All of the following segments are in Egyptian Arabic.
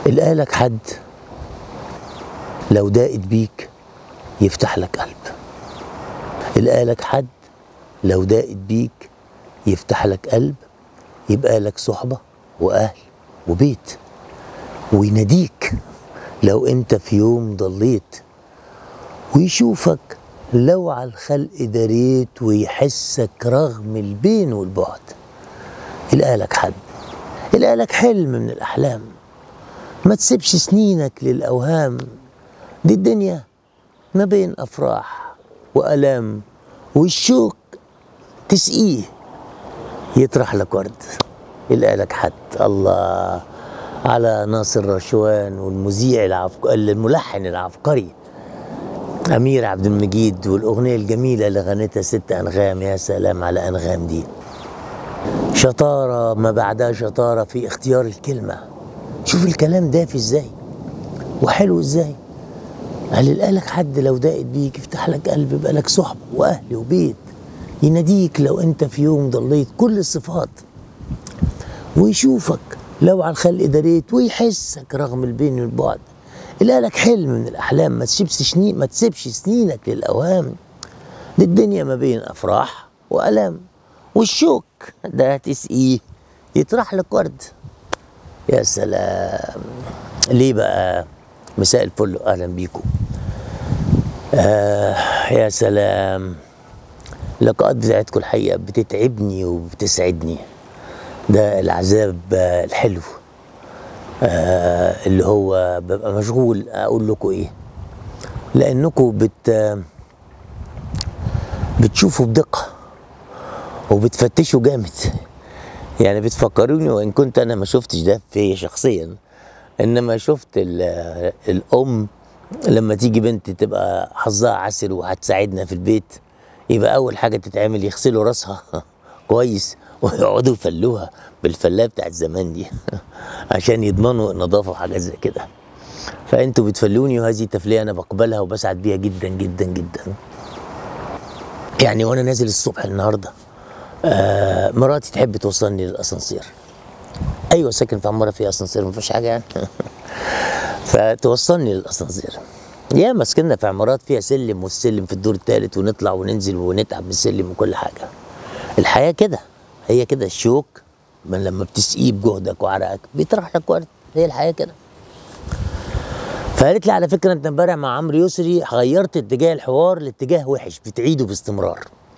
القالك حد لو ضاقت بيك يفتح لك قلب القالك حد لو ضاقت بيك يفتح لك قلب يبقى لك صحبة وأهل وبيت ويناديك لو انت في يوم ضليت ويشوفك لو على الخلق دريت ويحسك رغم البين والبعد يلقالك حد يلقالك حلم من الأحلام ما تسيبش سنينك للأوهام دي الدنيا ما بين أفراح وألام والشوق تسقيه يطرح لك ورد يلقالك حد الله على ناصر رشوان والمذيع العبق... الملحن العبقري أمير عبد المجيد والأغنية الجميلة اللي غنتها ست أنغام يا سلام على أنغام دي شطارة ما بعدها شطارة في اختيار الكلمة شوف الكلام دافي ازاي وحلو ازاي قال لك حد لو ضاقت بيك يفتح لك قلب يبقى لك صحبة وأهل وبيت يناديك لو أنت في يوم ضليت كل الصفات ويشوفك لو على الخلق دريت ويحسك رغم البين والبعد لك حلم من الأحلام ما تسيبش سنين ما تسيبش سنينك للأوهام دي الدنيا ما بين أفراح وألام والشوك ده تسقيه يطرح لك ورد يا سلام ليه بقى مساء الفل اهلا بيكم آه يا سلام اللقاءات بتاعتكم الحقيقه بتتعبني وبتسعدني ده العذاب آه، الحلو آه اللي هو ببقى مشغول اقول لكم ايه لانكم بت بتشوفوا بدقه وبتفتشوا جامد يعني بتفكروني وان كنت انا ما شفتش ده في شخصيا انما شفت ال- الام لما تيجي بنت تبقى حظها عسل وهتساعدنا في البيت يبقى اول حاجه تتعمل يغسلوا راسها كويس ويقعدوا يفلوها بالفلايه بتاعت زمان دي عشان يضمنوا النظافه وحاجات زي كده فانتوا بتفلوني وهذه تفليه انا بقبلها وبسعد بيها جدا جدا جدا يعني وانا نازل الصبح النهارده آه مراتي تحب توصلني للاسانسير ايوه ساكن في عماره فيها اسانسير ما فيش حاجه يعني فتوصلني للاسانسير يا مسكننا في عمارات فيها سلم والسلم في الدور الثالث ونطلع وننزل ونتعب من السلم وكل حاجه الحياه كده هي كده الشوك من لما بتسقيه بجهدك وعرقك بيطرح لك ورد هي الحياه كده فقالت لي على فكره انت امبارح مع عمرو يسري غيرت اتجاه الحوار لاتجاه وحش بتعيده باستمرار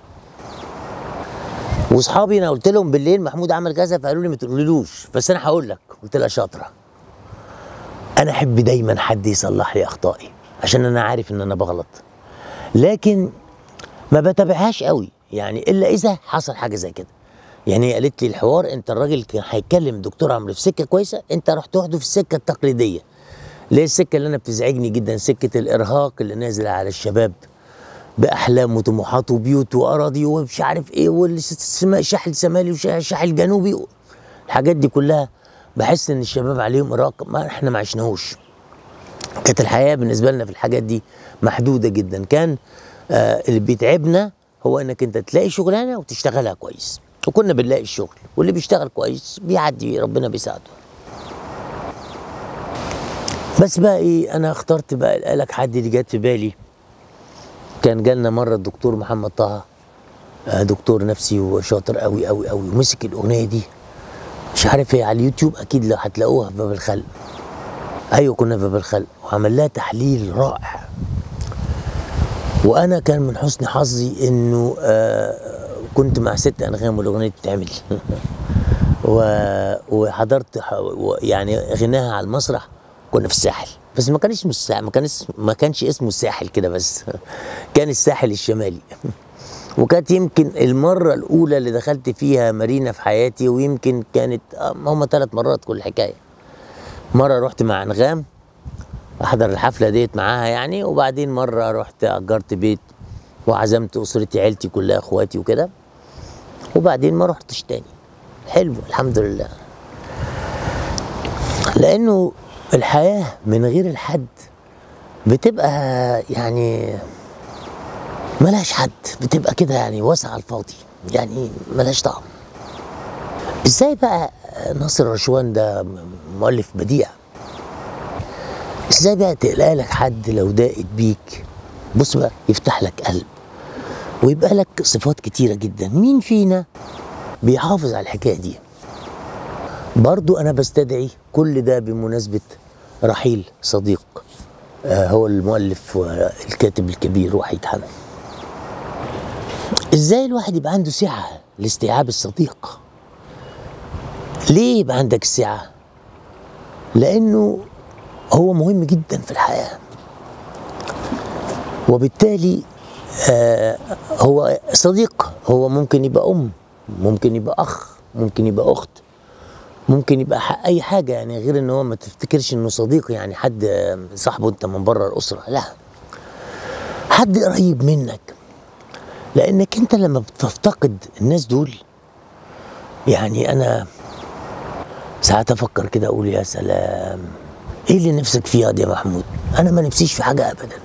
واصحابي انا قلت لهم بالليل محمود عمل كذا فقالوا لي ما تقولولوش بس انا هقول لك قلت لها شاطره انا احب دايما حد يصلح لي اخطائي عشان انا عارف ان انا بغلط لكن ما بتابعهاش قوي يعني الا اذا حصل حاجه زي كده يعني هي قالت لي الحوار انت الراجل كان هيتكلم دكتور عمرو في سكه كويسه انت رحت واخده في السكه التقليديه ليه السكه اللي انا بتزعجني جدا سكه الارهاق اللي نازل على الشباب باحلام وطموحات وبيوت واراضي ومش عارف ايه والشحن الشمالي والشحن الجنوبي الحاجات دي كلها بحس ان الشباب عليهم ارهاق ما احنا ما عشناهوش كانت الحياه بالنسبه لنا في الحاجات دي محدوده جدا كان آه اللي بيتعبنا هو انك انت تلاقي شغلانه وتشتغلها كويس وكنا بنلاقي الشغل واللي بيشتغل كويس بيعدي ربنا بيساعده بس بقى ايه انا اخترت بقى الالك حد اللي جت في بالي كان جالنا مره الدكتور محمد طه آه، دكتور نفسي وشاطر قوي قوي قوي ومسك الاغنيه دي مش عارف هي على اليوتيوب اكيد لو هتلاقوها في باب الخلق ايوه كنا في باب الخلق وعمل لها تحليل رائع وانا كان من حسن حظي انه آه كنت مع ست انغام والاغنيه بتتعمل و- وحضرت ح- و- يعني غناها على المسرح كنا في الساحل بس ما كان اسمه الساحل ما كان اسم ما كانش اسمه الساحل كده بس كان الساحل الشمالي وكانت يمكن المرة الأولى اللي دخلت فيها مارينا في حياتي ويمكن كانت آه، هما ثلاث مرات كل حكاية مرة رحت مع أنغام أحضر الحفلة ديت معاها يعني وبعدين مرة رحت أجرت بيت وعزمت أسرتي عيلتي كلها إخواتي وكده وبعدين ما رحتش تاني حلو الحمد لله لأنه الحياة من غير الحد بتبقى يعني ملهاش حد بتبقى كده يعني واسعة على الفاضي يعني ملهاش طعم ازاي بقى ناصر رشوان ده مؤلف بديع ازاي بقى تلقى لك حد لو ضاقت بيك بص بقى يفتح لك قلب ويبقى لك صفات كتيرة جدا مين فينا بيحافظ على الحكاية دي برضو أنا بستدعي كل ده بمناسبة رحيل صديق آه، هو المؤلف والكاتب الكبير وحيد حمد ازاي الواحد يبقى عنده سعة لاستيعاب الصديق ليه يبقى عندك السعة لأنه هو مهم جدا في الحياة وبالتالي آه هو صديق هو ممكن يبقى أم ممكن يبقى أخ ممكن يبقى أخت ممكن يبقى ح- أي حاجة يعني غير إن هو ما تفتكرش إنه صديق يعني حد آه، صاحبه أنت من بره الأسرة لا حد قريب منك لأنك أنت لما بتفتقد الناس دول يعني أنا ساعات أفكر كده أقول يا سلام إيه اللي نفسك فيه يا محمود أنا ما نفسيش في حاجة أبدا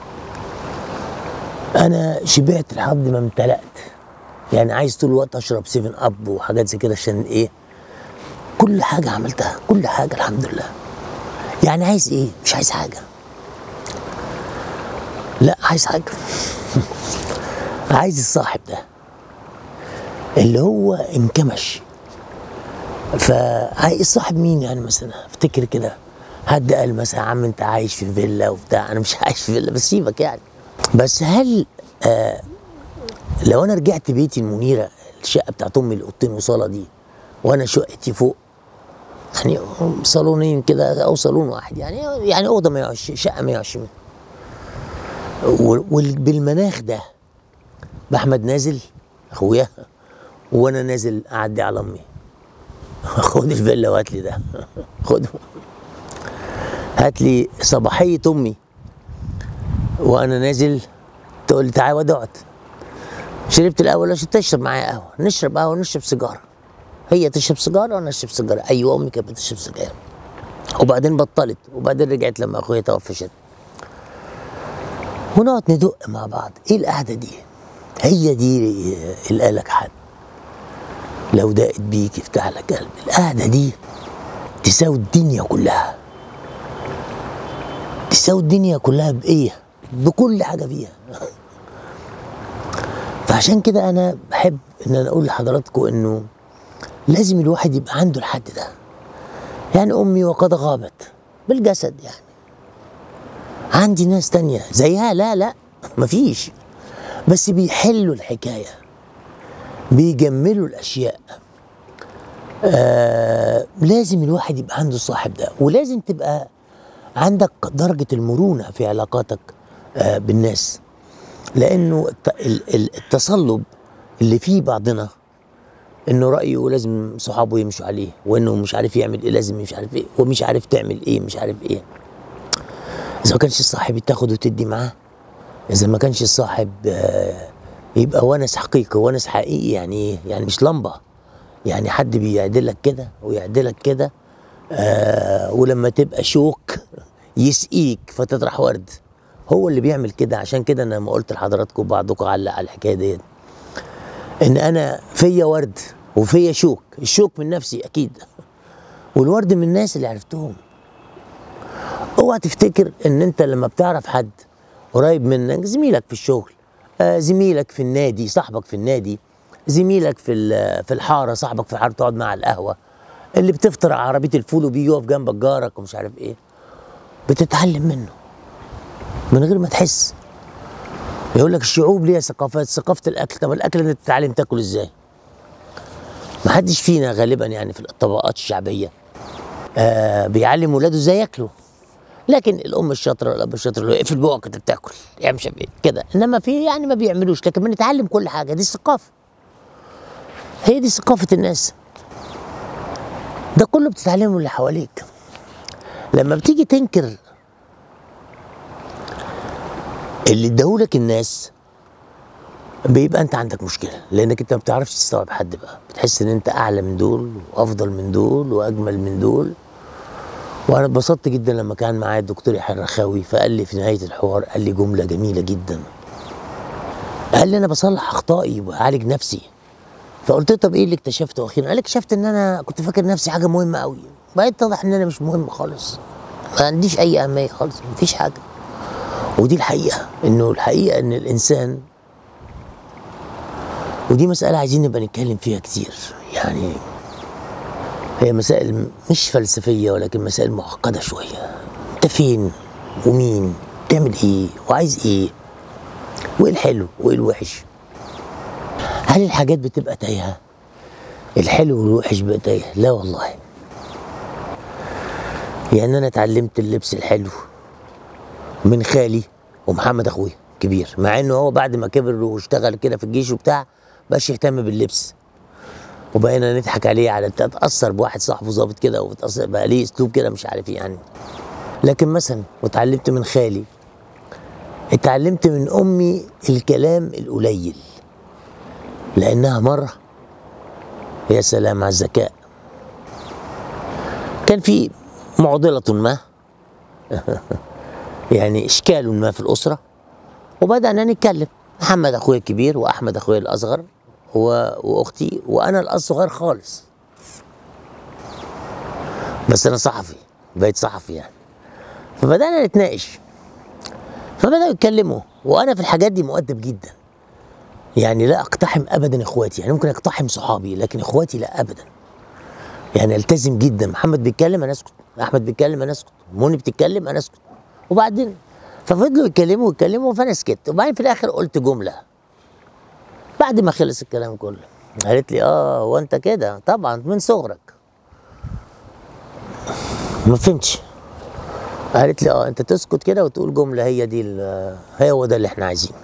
انا شبعت لحد ما امتلأت يعني عايز طول الوقت اشرب 7 اب وحاجات زي كده عشان ايه كل حاجه عملتها كل حاجه الحمد لله يعني عايز ايه مش عايز حاجه لا عايز حاجه عايز الصاحب ده اللي هو انكمش فعايز الصاحب مين يعني مثلا افتكر كده حد قال مثلا يا عم انت عايش في فيلا وبتاع انا مش عايش في فيلا بس سيبك يعني بس هل آه لو انا رجعت بيتي المنيره الشقه بتاعت امي الاوضتين وصاله دي وانا شقتي فوق يعني صالونين كده او صالون واحد يعني يعني اوضه 120 شقه 120 وبالمناخ ده باحمد نازل اخويا وانا نازل اعدي على امي خد الفيلا وهات لي ده خده هات لي صباحيه امي وانا نازل تقول لي تعالى واد اقعد شربت الاول عشان تشرب معايا قهوه نشرب قهوه نشرب سيجاره هي تشرب سيجاره وانا اشرب سيجاره ايوه امي كانت بتشرب سيجاره وبعدين بطلت وبعدين رجعت لما اخويا توفى شد ونقعد ندق مع بعض ايه القعده دي هي دي اللي قالك حد لو دقت بيك يفتح لك قلب القعده دي تساوي الدنيا كلها تساوي الدنيا كلها بايه بكل حاجه فيها فعشان كده انا بحب ان انا اقول لحضراتكم انه لازم الواحد يبقى عنده الحد ده يعني امي وقد غابت بالجسد يعني عندي ناس تانية زيها لا لا مفيش بس بيحلوا الحكاية بيجملوا الأشياء آه لازم الواحد يبقى عنده الصاحب ده ولازم تبقى عندك درجة المرونة في علاقاتك آه بالناس لأنه الت- ال- ال- التصلب اللي فيه بعضنا انه رايه لازم صحابه يمشوا عليه وانه مش عارف يعمل ايه لازم مش عارف ايه ومش عارف تعمل ايه مش عارف ايه اذا ما كانش الصاحب تاخد وتدي معاه اذا ما كانش الصاحب آه، يبقى ونس حقيقي ونس حقيقي يعني ايه يعني مش لمبه يعني حد بيعدلك كده ويعدلك كده آه ولما تبقى شوك يسقيك فتطرح ورد هو اللي بيعمل كده عشان كده انا لما قلت لحضراتكم بعضكم علق على الحكايه ديت ان انا فيا ورد وفيا شوك الشوك من نفسي اكيد والورد من الناس اللي عرفتهم اوعى تفتكر ان انت لما بتعرف حد قريب منك زميلك في الشغل آه زميلك في النادي صاحبك في النادي زميلك في ال- في الحاره صاحبك في الحاره تقعد مع القهوه اللي بتفطر على عربيه الفول وبيجي يقف جنبك جارك ومش عارف ايه بتتعلم منه من غير ما تحس يقول لك الشعوب ليها ثقافات ثقافه الاكل طب الاكل انت تتعلم تاكل ازاي ما حدش فينا غالبا يعني في الطبقات الشعبيه آه بيعلم ولاده ازاي ياكلوا لكن الام الشاطره والاب الشاطر اللي هو اقفل بوقك انت بتاكل اعمل مش عارف ايه كده انما في يعني ما بيعملوش لكن بنتعلم كل حاجه دي الثقافه هي دي ثقافه الناس ده كله بتتعلمه من اللي حواليك لما بتيجي تنكر اللي اداهولك الناس بيبقى انت عندك مشكله لانك انت ما بتعرفش تستوعب حد بقى بتحس ان انت اعلى من دول وافضل من دول واجمل من دول وانا اتبسطت جدا لما كان معايا الدكتور يحيى الرخاوي فقال لي في نهايه الحوار قال لي جمله جميله جدا قال لي انا بصلح اخطائي وبعالج نفسي فقلت له طب ايه اللي اكتشفته اخيرا قال لي اكتشفت ان انا كنت فاكر نفسي حاجه مهمه قوي بقيت اتضح ان انا مش مهم خالص ما عنديش اي اهميه خالص مفيش حاجه ودي الحقيقه انه الحقيقه ان الانسان ودي مساله عايزين نبقى نتكلم فيها كتير يعني هي مسائل مش فلسفيه ولكن مسائل معقده شويه انت فين ومين تعمل ايه وعايز ايه وايه الحلو وايه الوحش هل الحاجات بتبقى تايهه الحلو والوحش بقى تايه لا والله يعني انا اتعلمت اللبس الحلو من خالي ومحمد اخويا كبير مع انه هو بعد ما كبر واشتغل كده في الجيش وبتاع بقاش يهتم باللبس وبقينا نضحك عليه على اتاثر بواحد صاحبه ظابط كده وتأثر بقى ليه اسلوب كده مش عارف إيه يعني لكن مثلا واتعلمت من خالي اتعلمت من امي الكلام القليل لانها مره يا سلام على الذكاء كان في معضله ما يعني اشكال ما في الاسره وبدانا نتكلم محمد اخويا الكبير واحمد اخويا الاصغر و... واختي وانا الاصغر خالص بس انا صحفي بقيت صحفي يعني فبدانا نتناقش فبداوا يتكلموا وانا في الحاجات دي مؤدب جدا يعني لا اقتحم ابدا اخواتي يعني ممكن اقتحم صحابي لكن اخواتي لا ابدا يعني التزم جدا محمد بيتكلم انا اسكت احمد بيتكلم انا اسكت منى بتتكلم انا اسكت وبعدين ففضلوا يتكلموا ويتكلموا فانا سكت وبعدين في الاخر قلت جمله بعد ما خلص الكلام كله قالت لي اه هو انت كده طبعا من صغرك ما فهمتش قالت لي اه انت تسكت كده وتقول جمله هي دي ال- هي هو ده اللي احنا عايزينه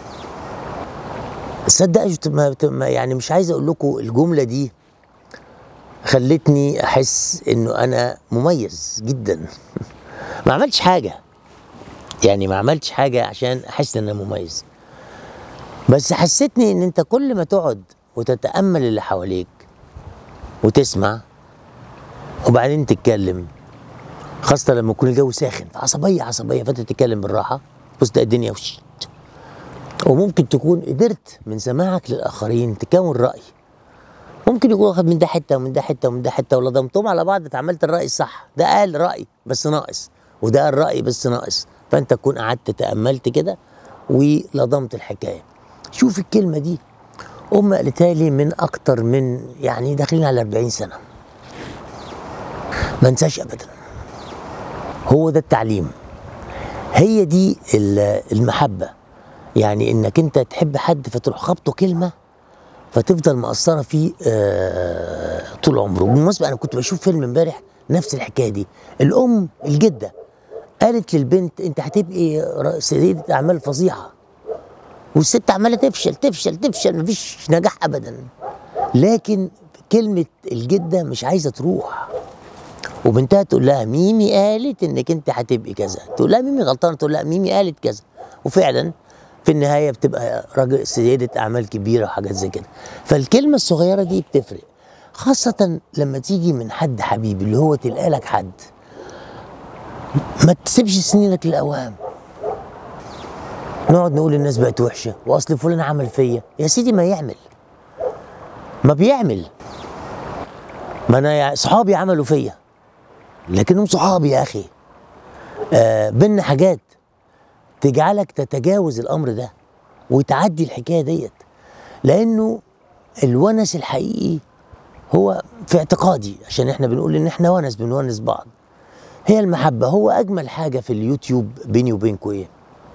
تصدق ما- ما- يعني مش عايز اقول لكم الجمله دي خلتني احس انه انا مميز جدا ما عملتش حاجه يعني ما عملتش حاجه عشان احس ان انا مميز بس حسيتني ان انت كل ما تقعد وتتامل اللي حواليك وتسمع وبعدين تتكلم خاصة لما يكون الجو ساخن عصبية عصبية فانت تتكلم بالراحة بص تلاقي الدنيا وش وممكن تكون قدرت من سماعك للآخرين تكون رأي ممكن يكون واخد من ده حتة ومن ده حتة ومن ده حتة ولضمتهم على بعض اتعملت الرأي الصح ده قال رأي بس ناقص وده قال رأي بس ناقص فانت تكون قعدت تأملت كده ولضمت الحكاية شوف الكلمة دي أم قالتها لي من أكتر من يعني داخلين على 40 سنة ما انساش أبدا هو ده التعليم هي دي ال- المحبة يعني انك انت تحب حد فتروح خبطه كلمة فتفضل مأثرة فيه آه طول عمره بالمناسبة انا كنت بشوف فيلم امبارح نفس الحكاية دي الام الجدة قالت للبنت انت هتبقي ر- سيدة اعمال فظيعة والست عمالة تفشل تفشل تفشل مفيش نجاح ابدا لكن كلمة الجدة مش عايزة تروح وبنتها تقول لها ميمي قالت انك انت هتبقي كذا تقول لها ميمي غلطانه تقول لها ميمي قالت كذا وفعلا في النهايه بتبقى راجل سيده اعمال كبيره وحاجات زي كده فالكلمه الصغيره دي بتفرق خاصة لما تيجي من حد حبيبي اللي هو تلقى لك حد ما تسيبش سنينك للأوهام نقعد نقول الناس بقت وحشة وأصل فلان عمل فيا يا سيدي ما يعمل ما بيعمل ما أنا يا صحابي عملوا فيا لكنهم صحابي يا اخي آه بينا حاجات تجعلك تتجاوز الامر ده وتعدي الحكايه ديت لانه الونس الحقيقي هو في اعتقادي عشان احنا بنقول ان احنا ونس بنونس بعض هي المحبه هو اجمل حاجه في اليوتيوب بيني وبينكم ايه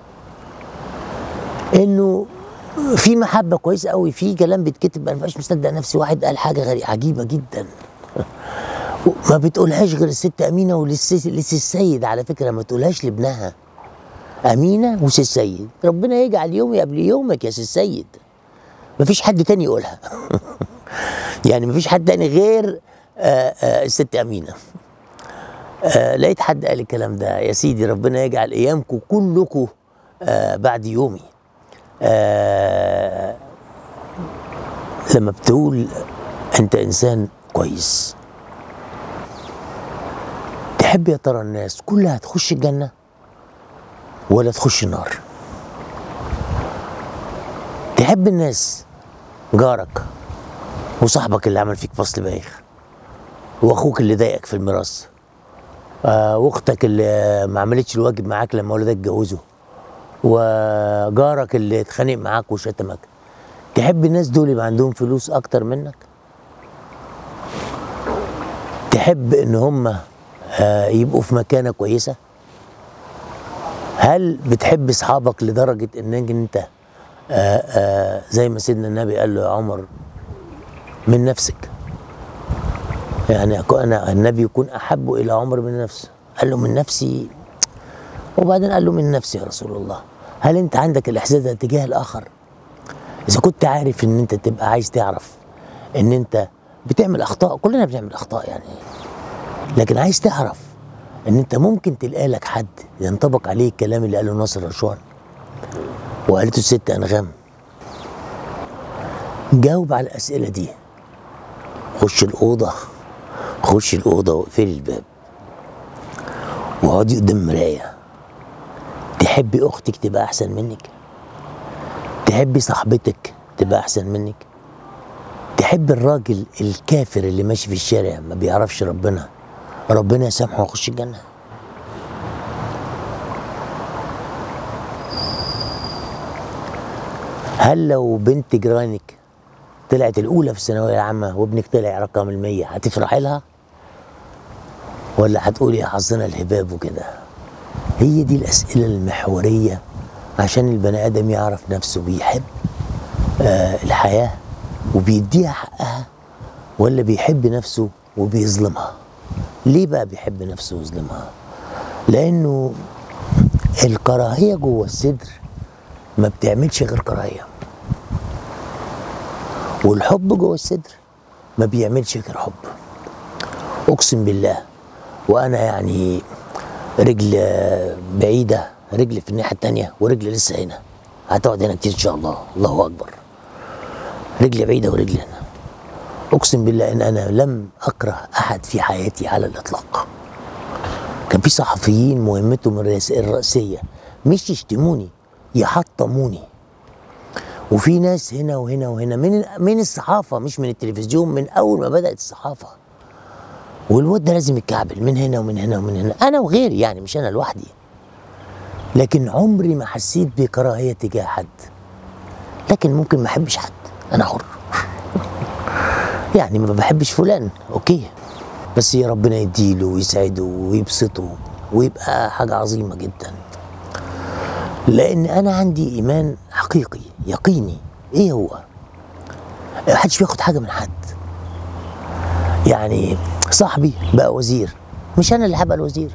انه في محبه كويسه قوي في كلام بيتكتب انا مبقاش مصدق نفسي واحد قال حاجه غريبه عجيبه جدا ما بتقولهاش غير الست امينه وللس السيد على فكره ما تقولهاش لابنها امينه وسي السيد ربنا يجعل يومي قبل يومك يا سي السيد مفيش حد تاني يقولها يعني مفيش حد تاني غير آآ آآ الست امينه آه لقيت حد قال الكلام ده يا سيدي ربنا يجعل ايامكم كلكم آه بعد يومي آه لما بتقول انت انسان كويس تحب يا ترى الناس كلها تخش الجنة ولا تخش النار تحب الناس جارك وصاحبك اللي عمل فيك فصل بايخ واخوك اللي ضايقك في الميراث آه، واختك اللي ما عملتش الواجب معاك لما ولادك اتجوزوا وجارك اللي اتخانق معاك وشتمك تحب الناس دول يبقى عندهم فلوس اكتر منك تحب ان هم آه، يبقوا في مكانه كويسه هل بتحب اصحابك لدرجه انك انت آه، آه، زي ما سيدنا النبي قال له يا عمر من نفسك يعني أكو- انا النبي يكون احب الى عمر من نفسه قال له من نفسي وبعدين قال له من نفسي يا رسول الله هل انت عندك الاحساس ده تجاه الاخر اذا كنت عارف ان انت تبقى عايز تعرف ان انت بتعمل اخطاء كلنا بنعمل اخطاء يعني لكن عايز تعرف ان انت ممكن تلقى لك حد ينطبق عليه الكلام اللي قاله ناصر رشوان وقالته الست انغام جاوب على الاسئله دي خش الاوضه خش الاوضه واقفلي الباب واقعدي قدام مرايه تحبي اختك تبقى احسن منك تحبي صاحبتك تبقى احسن منك تحب الراجل الكافر اللي ماشي في الشارع ما بيعرفش ربنا ربنا يسامحه ويخش الجنه هل لو بنت جيرانك طلعت الاولى في الثانويه العامه وابنك طلع رقم المية هتفرحي لها ولا هتقولي يا حظنا الهباب وكده هي دي الاسئله المحوريه عشان البني ادم يعرف نفسه بيحب آه الحياه وبيديها حقها ولا بيحب نفسه وبيظلمها ليه بقى بيحب نفسه ويظلمها لانه الكراهيه جوه الصدر ما بتعملش غير كراهيه والحب جوه الصدر ما بيعملش غير حب اقسم بالله وانا يعني رجل آه، بعيده رجل في الناحيه التانية ورجل لسه هنا هتقعد هنا كتير ان شاء الله الله اكبر رجل بعيده ورجل هنا اقسم بالله ان انا لم اكره احد في حياتي على الاطلاق كان في صحفيين مهمتهم الرئيس- الرئيسيه مش يشتموني يحطموني وفي ناس هنا وهنا وهنا من من الصحافه مش من التلفزيون من اول ما بدات الصحافه والواد ده لازم يتكعبل من هنا ومن هنا ومن هنا انا وغيري يعني مش انا لوحدي لكن عمري ما حسيت بكراهيه تجاه حد لكن ممكن ما احبش حد انا حر يعني ما بحبش فلان اوكي بس يا ربنا يديله ويسعده ويبسطه ويبقى حاجه عظيمه جدا لان انا عندي ايمان حقيقي يقيني ايه هو محدش بياخد حاجه من حد يعني صاحبي بقى وزير مش انا اللي هبقى الوزير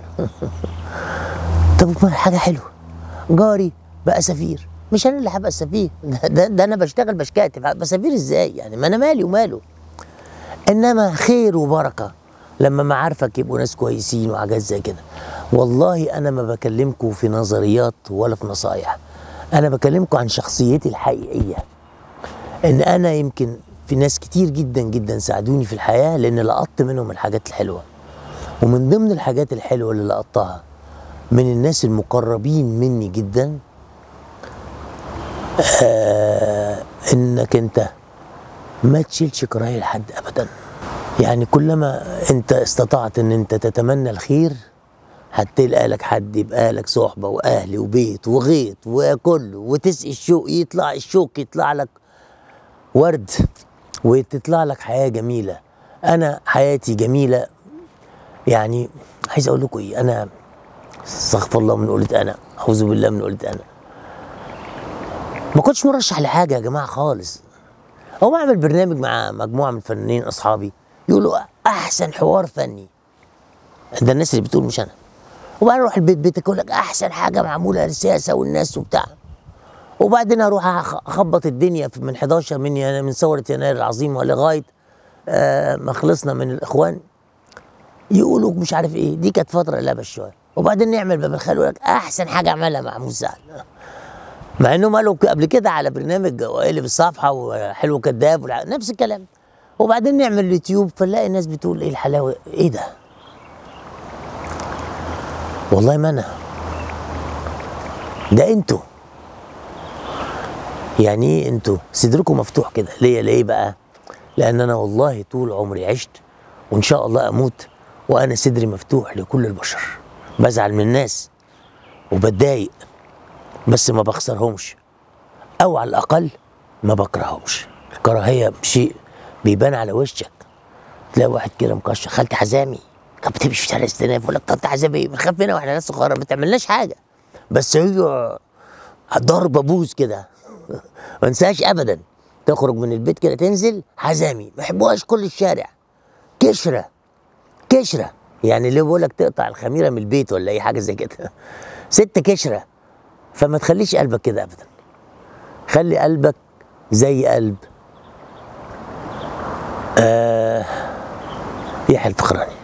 طب ما حاجه حلوه جاري بقى سفير مش انا اللي هبقى السفير ده, ده, ده انا بشتغل بشكاتب هبقى سفير ازاي يعني ما انا مالي وماله انما خير وبركه لما معارفك يبقوا ناس كويسين وحاجات زي كده والله انا ما بكلمكم في نظريات ولا في نصايح انا بكلمكم عن شخصيتي الحقيقيه ان انا يمكن في ناس كتير جدا جدا ساعدوني في الحياه لان لقطت منهم الحاجات الحلوه ومن ضمن الحاجات الحلوه اللي لقطتها من الناس المقربين مني جدا آه انك انت ما تشيلش كراهيه لحد ابدا يعني كلما انت استطعت ان انت تتمنى الخير هتلقى لك حد يبقى لك صحبه واهل وبيت وغيط وكله وتسقي الشوق يطلع الشوك يطلع لك ورد وتطلع لك حياه جميله انا حياتي جميله يعني عايز اقول لكم ايه انا استغفر الله من قلت انا اعوذ بالله من قلت انا ما كنتش مرشح لحاجه يا جماعه خالص هو بعمل برنامج مع مجموعه من الفنانين اصحابي يقولوا احسن حوار فني ده الناس اللي بتقول مش انا وبعدين اروح البيت بيتك يقول لك احسن حاجه معموله للسياسه والناس وبتاع وبعدين اروح أخ- اخبط الدنيا في- من 11 من ين- من ثوره يناير العظيمه لغايه آه ما خلصنا من الاخوان يقولوا مش عارف ايه دي كانت فتره لعبه شويه وبعدين نعمل باب الخير يقول لك احسن حاجه عملها محمود سعد مع انهم قالوا قبل كده على برنامج قلب الصفحه وحلو كذاب والع- نفس الكلام وبعدين نعمل اليوتيوب فنلاقي الناس بتقول ايه الحلاوه ايه ده والله ما انا ده انتوا يعني ايه انتوا صدركم مفتوح كده ليه ليه بقى لان انا والله طول عمري عشت وان شاء الله اموت وانا صدري مفتوح لكل البشر بزعل من الناس وبتضايق بس ما بخسرهمش او على الاقل ما بكرههمش الكراهيه شيء بيبان على وشك تلاقي واحد كده مكشر خالتي حزامي كانت بتمشي في شارع استئناف ولا خالتي حزامي بنخاف منها واحنا ناس صغيره ما تعملناش حاجه بس هي ضرب بوز كده ما انساهاش ابدا تخرج من البيت كده تنزل حزامي ما يحبوهاش كل الشارع كشره كشره يعني اللي بيقول لك تقطع الخميره من البيت ولا اي حاجه زي كده ست كشره فما تخليش قلبك كده ابدا خلي قلبك زي قلب آه يحيى الفخراني